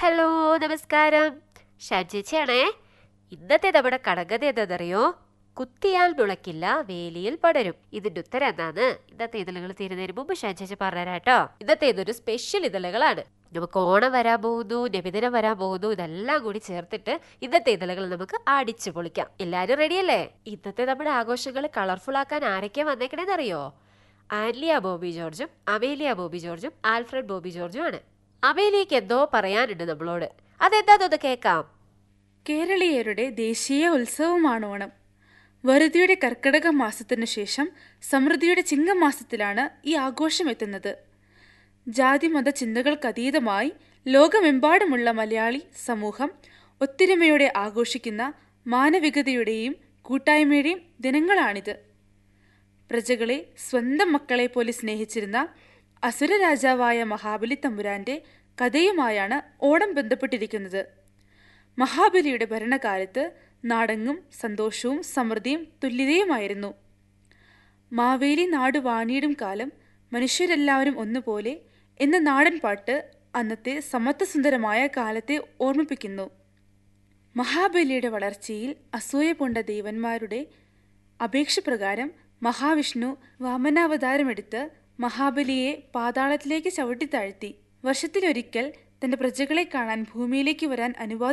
hello നമസ്കാരം ഷാജിച്ചയാണേ ഇന്നത്തെ നമ്മുടെ കടങ്കഥ എന്താണെന്നറിയോ കുത്തിയാൽ മുളക്കില്ല വേലിയിൽ പടരും ഇതിന്റെ ഉത്തരം എന്താന്ന് ഇന്നത്തെ ഇതളുകൾ തീരുന്നതിന് മുമ്പ് ഷാജിച്ച പറഞ്ഞുതരാട്ടോ ഇന്നത്തെ ഇതൊരു സ്പെഷ്യൽ ഇതളുകളാണ് നമുക്ക് ഓണം വരാൻ പോകുന്നു നബിദിനം വരാൻ പോകുന്നു ഇതെല്ലാം കൂടി ചേർത്തിട്ട് ഇന്നത്തെ ഇതളുകൾ നമുക്ക് അടിച്ചു പൊളിക്കാം എല്ലാരും റെഡിയല്ലേ ഇന്നത്തെ നമ്മുടെ ആഘോഷങ്ങൾ കളർഫുൾ ആക്കാൻ ആരൊക്കെയാ വന്നേക്കണേന്നറിയോ ആൻലിയ ബോബി ജോർജും അമേലിയ ബോബി ജോർജും ആൽഫ്രഡ് ബോബി ജോർജും ആണ് അമേലിയക്ക് എന്തോ പറയാനുണ്ട് നമ്മളോട് അതെന്താന്നൊന്ന് കേൾക്കാം കേരളീയരുടെ ദേശീയ ഉത്സവമാണ് ഓണം വറുതിയുടെ കർക്കിടക മാസത്തിനു ശേഷം സമൃദ്ധിയുടെ ചിങ്ങമാസത്തിലാണ് ഈ ആഘോഷം എത്തുന്നത് ജാതിമത ചിന്തകൾക്കതീതമായി ലോകമെമ്പാടുമുള്ള മലയാളി സമൂഹം ഒത്തൊരുമയോടെ ആഘോഷിക്കുന്ന മാനവികതയുടെയും കൂട്ടായ്മയുടെയും ദിനങ്ങളാണിത് പ്രജകളെ സ്വന്തം മക്കളെ പോലെ സ്നേഹിച്ചിരുന്ന അസുര രാജാവായ മഹാബലി തമ്പുരാന്റെ കഥയുമായാണ് ഓണം ബന്ധപ്പെട്ടിരിക്കുന്നത് മഹാബലിയുടെ ഭരണകാലത്ത് നാടെങ്ങും സന്തോഷവും സമൃദ്ധിയും തുല്യതയുമായിരുന്നു മാവേലി നാട് വാണിയിടും കാലം മനുഷ്യരെല്ലാവരും ഒന്നുപോലെ എന്ന നാടൻ പാട്ട് അന്നത്തെ സമത്വസുന്ദരമായ കാലത്തെ ഓർമ്മിപ്പിക്കുന്നു മഹാബലിയുടെ വളർച്ചയിൽ അസൂയ പൂണ്ട ദേവന്മാരുടെ അപേക്ഷ പ്രകാരം മഹാവിഷ്ണു വാമനാവതാരമെടുത്ത് മഹാബലിയെ പാതാളത്തിലേക്ക് ചവിട്ടിത്താഴ്ത്തി വർഷത്തിലൊരിക്കൽ തന്റെ പ്രജകളെ കാണാൻ ഭൂമിയിലേക്ക് വരാൻ അനുവാദം